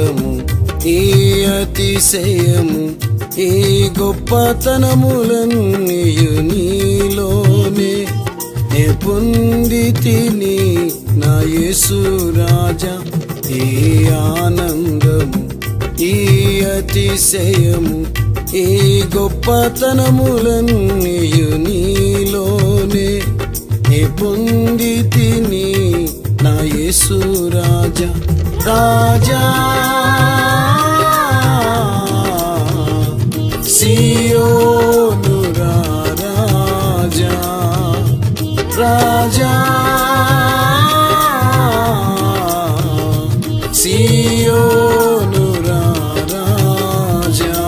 ఆనందము ఈ అతిశయము ఈ గొప్పతనములన్నీయు నీలోనే నే పొంది తిని నా యేసు రాజా ఈ ఆనందము ఈ అతిశయము ఈ గొప్పతనములన్నీయు నీలోనే నే పొంది తిని నా యేసు రాజా రాజా సియోను రాజా రాజా సియోను రాజా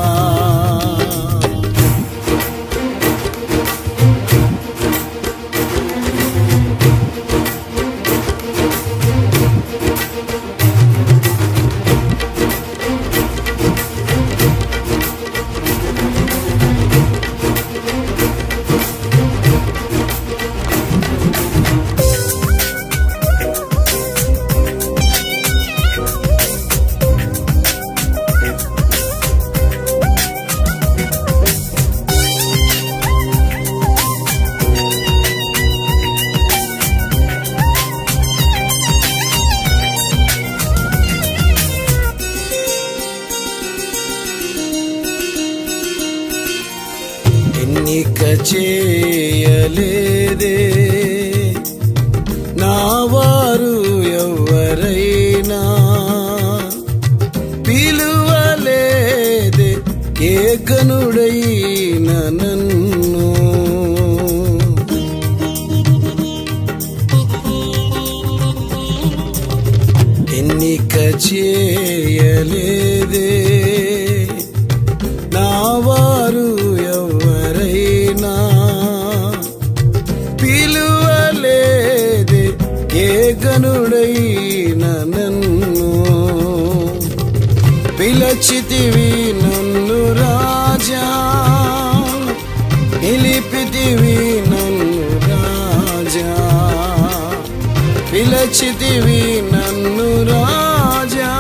ఎన్నిక చేయలేదే నా వారు ఎవరైనా పిలువలేదే ఏకనుడైన నన్ను ఎన్నిక చేయలేదే నా వారు ఎవరైనా పిలువలేదే ఏ గనుడైన నన్ను పిలచితివి నన్ను రాజా నిలిపితివి నన్ను రాజా పిలచితివి నన్ను రాజా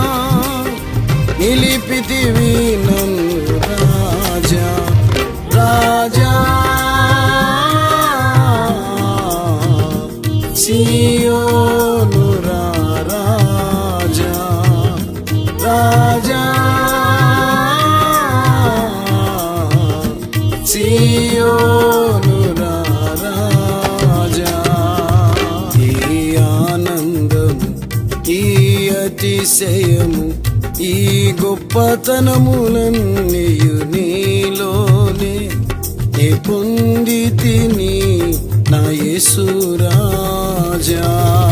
నిలిపితివి నన్ను రాజా రాజా సియోను రాజా రాజా సియోను రాజా ఈ ఆనందము ఈ అతిశయము ఈ గొప్పతనములన్నీయు నీలోనే నే పొంది తిని నా యేసు రాజా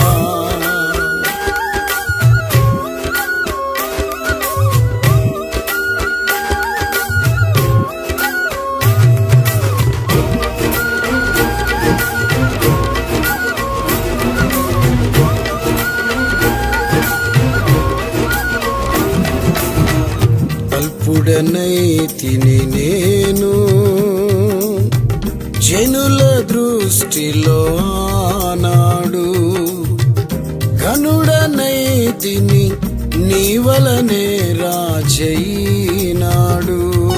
అల్పుడనై తిని నేను జనుల దృష్టిలో ఆనాడు గనుడనై తిని నీ వలనే రాజైనాడు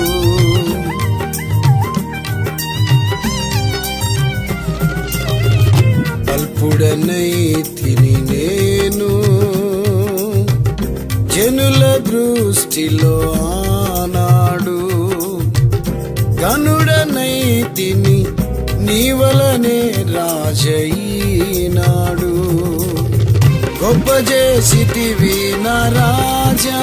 అల్పుడనై తిని నేను జనుల దృష్టిలో ఆనాడు గనుడనై తిని నీ వలనే రాజైనాడు గొప్ప చేసితివి నా రాజా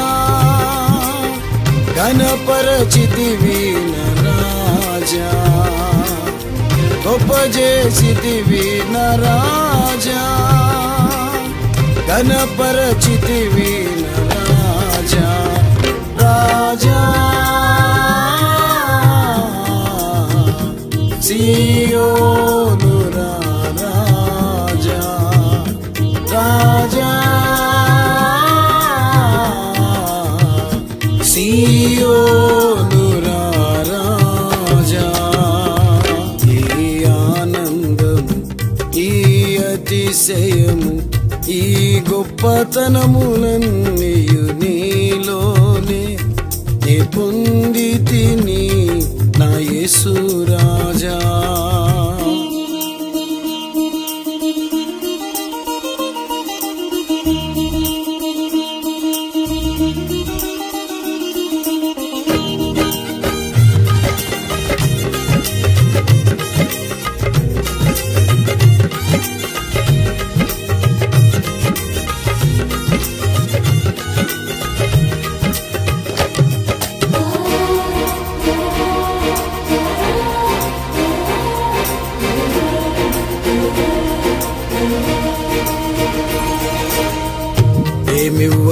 ఘనపరచితివి నా రాజా గొప్ప చేసితివి నా రాజా ఘనపరచితివి నా రాజా రాజా సియోను రాజా రాజా సియోను రాజా ఈ ఆనందము ఈ అతిశయము ఈ గొప్పతనములన్నీయు నీ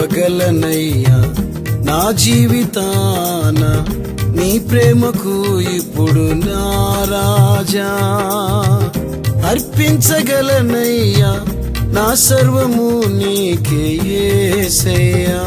ఇవ్వగలనయ్యా నా జీవితాన నీ ప్రేమకు ఇప్పుడు నా రాజా అర్పించగలనయ్యా నా సర్వము నీకే యేసయ్యా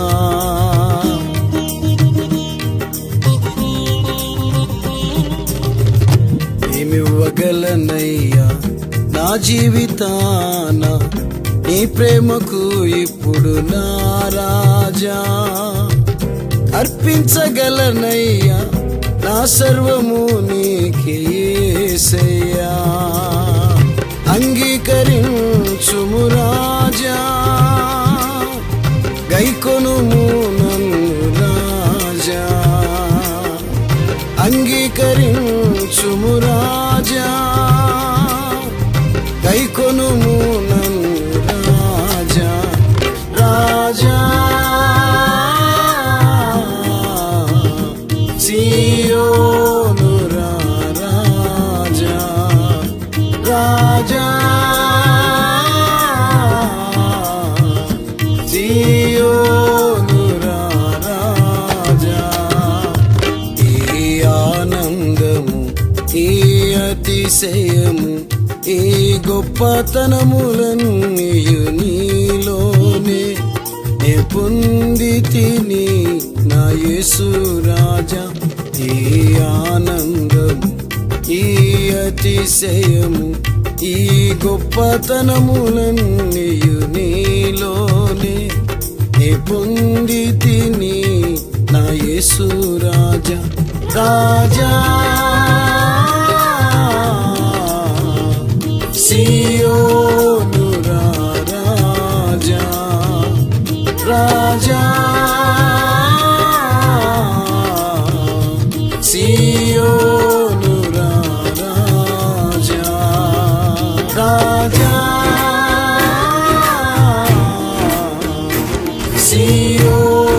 ఏమివ్వగలనయ్యా నా జీవితాన నీ ప్రేమకు ఇప్పుడు నా రాజా అర్పించగలనయ్యా నా సర్వము నీకే యేసయ్యా అంగీకరించుము రాజా గైకొనుము నన్ను రాజా అంగీకరించుము రాజా గైకొనుము నన్ను రాజా రాజా సియోను రా రాజా రాజా సియోను రా రాజా ఈ ఆనందము ఈ అతిశయము ఈ గొప్పతనములన్నీయు నీలోనే నే పొంది తిని నా యేసు రాజా ఈ ఆనందము ఈ అతిశయము ఈ గొప్పతనములన్నీయు నీలోనే నే పొంది తిని నా యేసు రాజా రాజా సియోను రా రాజా రాజా సియోను రా రాజా రాజా సియోను